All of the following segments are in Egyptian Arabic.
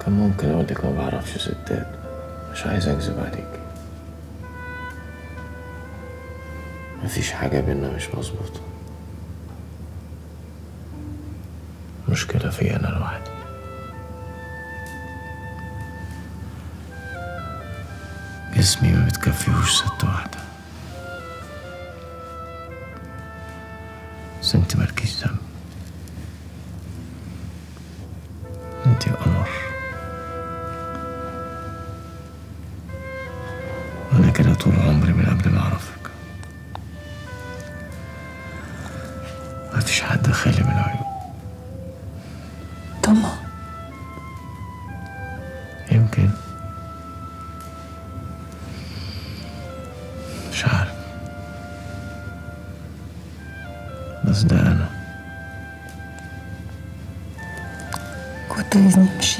كان ممكن اقول لك ما بعرفش ستات مش عايز اكذب عليك مفيش حاجة بينا مش مظبوطة مشكلة فيا أنا لوحدي جسمي ما بتكفيهوش ست واحدة بس انت مالكيش ذنب انت قمر وانا كده طول عمري من قبل ما اعرفك مفيش حد خالي من العيوب طمع يمكن مش عارف بس ده انا كنت عايزني امشي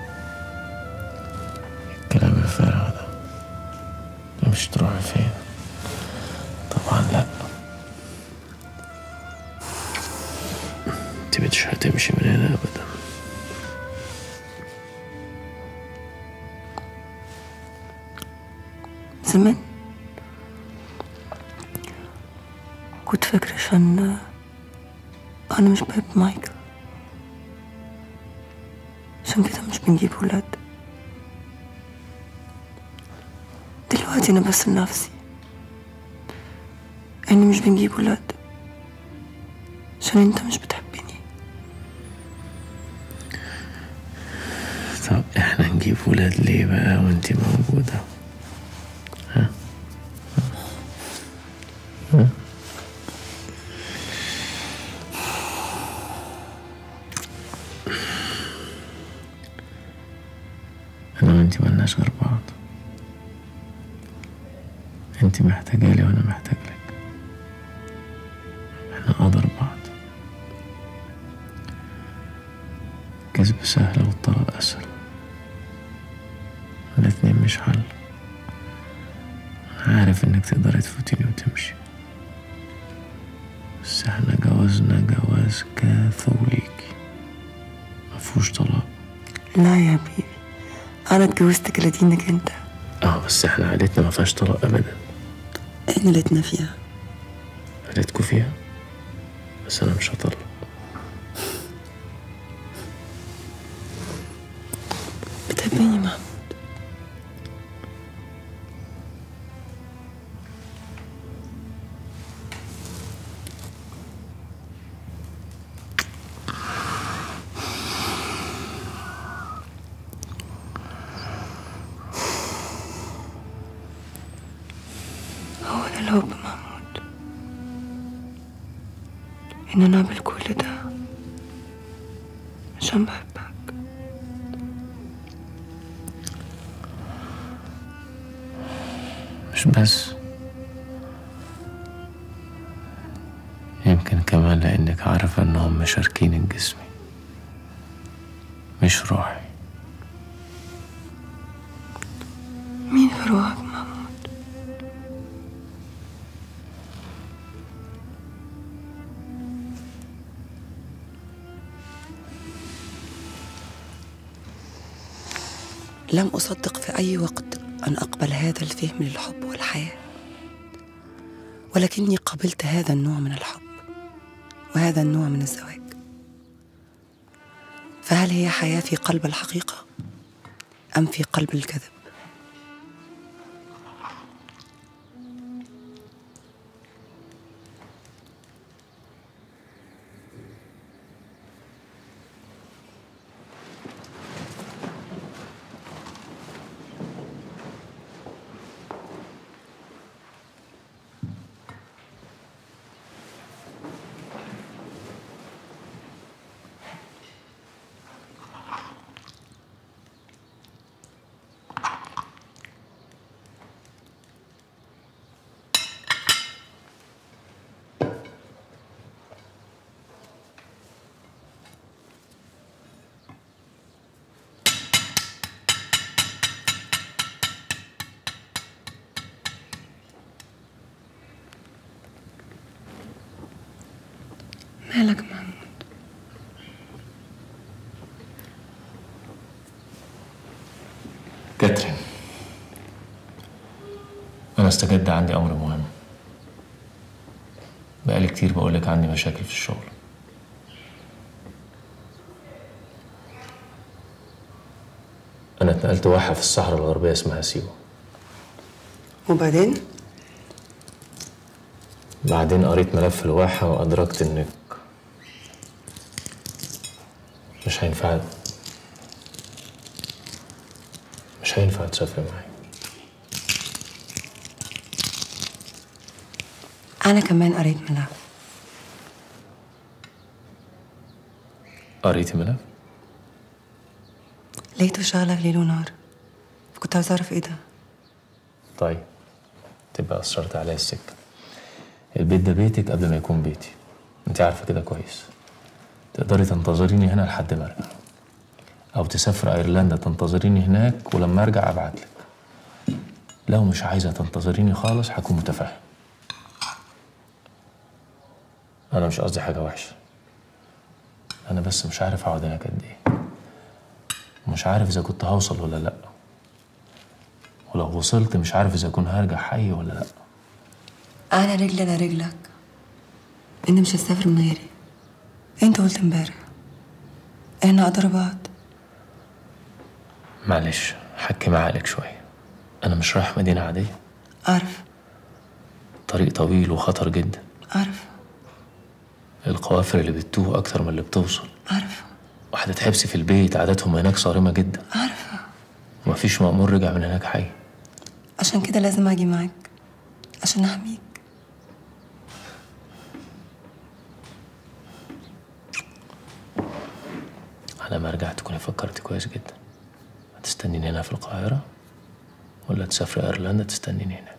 الكلام الفارغ ده مش تروحي فين طبعا لا انت مش هتمشي من هنا ابدا زمان كنت فاكرة عشان أنا مش بحب مايكل عشان كده مش بنجيب ولاد دلوقتي أنا بس لنفسي إني مش بنجيب ولاد عشان أنت مش بتحبني طب احنا نجيب ولاد ليه بقى وانت موجودة ها ها انا وانت ملناش غير بعض انت محتاجة لي وانا محتاج لك احنا قدر بعض كذب سهل والطلاق أسهل الاتنين مش حل أنا عارف إنك تقدري تفوتيني وتمشي بس احنا جوازنا جواز كاثوليكي مفهوش طلاق لا يا حبيبي أنا اتجوزتك لدينك أنت اه بس احنا عيلتنا ما فيهاش طلاق ابدا إحنا ليتنا فيها عيلتكوا فيها بس انا مش هطلق بتحبني محمود هو ده الحب محمود إن أنا أعمل كل ده عشان بحبك مش بس يمكن كمان لأنك عارفة إنهم مشاركين جسمي مش روحي مين في روحك محمود لم أصدق في أي وقت أن أقبل هذا الفهم للحب والحياة ولكني قبلت هذا النوع من الحب وهذا النوع من الزواج فهل هي حياة في قلب الحقيقة أم في قلب الكذب استجد عندي أمر مهم بقالي كتير بقولك عندي مشاكل في الشغل أنا اتنقلت واحة في الصحراء الغربية اسمها سيوة وبعدين بعدين قريت ملف الواحة وأدركت إنك مش هينفع مش هينفع تسافر معايا أنا كمان قريت ملف قريتي ملف؟ لقيته شغلة ليل ونهار كنت عاوز أعرف إيه ده طيب تبقى أثرت عليا السكة البيت ده بيتك قبل ما يكون بيتي انت عارفة كده كويس تقدري تنتظريني هنا لحد ما ارجع او تسافر ايرلندا تنتظريني هناك ولما ارجع ابعتلك لو مش عايزة تنتظريني خالص هكون متفاهم انا مش قصدي حاجة وحشة انا بس مش عارف اقعد هناك قد ايه مش عارف اذا كنت هوصل ولا لا ولو وصلت مش عارف اذا كنت هرجع حي ولا لا أنا رجلي على رجلك أنت مش هتسافر من غيري أنت قلت امبارح إحنا قدر بعض معلش حكي عقلك شوية أنا مش رايح مدينة عادية أعرف طريق طويل وخطر جدا أعرف القوافل اللي بتتوه أكتر من اللي بتوصل أعرف واحدة تحبسي في البيت عاداتهم هناك صارمة جدا أعرف ومفيش مأمور رجع من هناك حي عشان كده لازم أجي معاك عشان أحميك على ما رجعت تكوني فكرت كويس جدا هتستنيني هنا في القاهرة ولا تسافري أيرلندا تستنيني هناك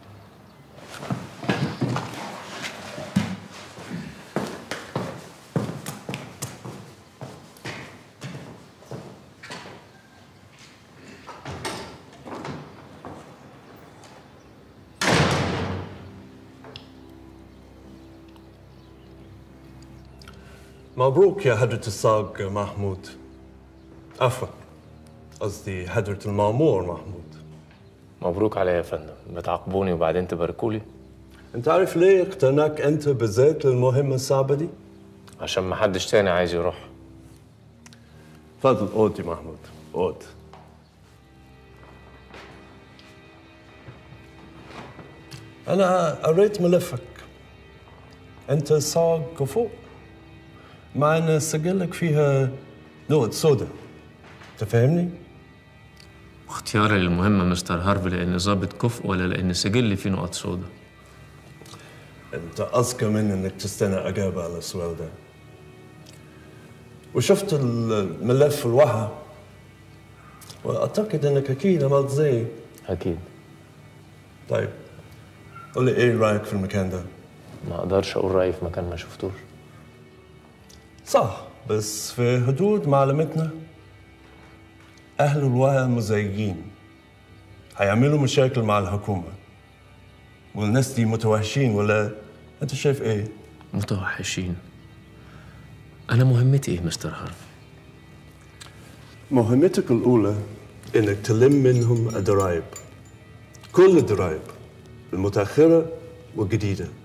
مبروك يا حضرة الصاج محمود عفوا قصدي حضرة المأمور محمود مبروك عليا يا فندم بتعاقبوني وبعدين تباركولي انت عارف ليه اقتناك انت بالذات للمهمة الصعبة دي؟ عشان محدش تاني عايز يروح تفضل قود يا محمود قود أنا قريت ملفك أنت صاج كفو مع إن سجلك فيها نقط سودا تفهمني؟ اختياري للمهمة مستر هارفي لأني ظابط كفء ولا لأن سجلي فيه نقط سودا أنت أذكى من إنك تستنى إجابة على السؤال ده وشفت الملف الوحى وأعتقد إنك أكيد عملت زي أكيد طيب قول لي إيه رأيك في المكان ده؟ ما أقدرش أقول رأيي في مكان ما شفتوش صح بس في حدود معلومتنا أهل الوهى مزيجين هيعملوا مشاكل مع الحكومة والناس دي متوحشين ولا أنت شايف إيه؟ متوحشين أنا مهمتي إيه مستر هارفي؟ مهمتك الأولى إنك تلم منهم الضرايب كل الضرايب المتأخرة والجديدة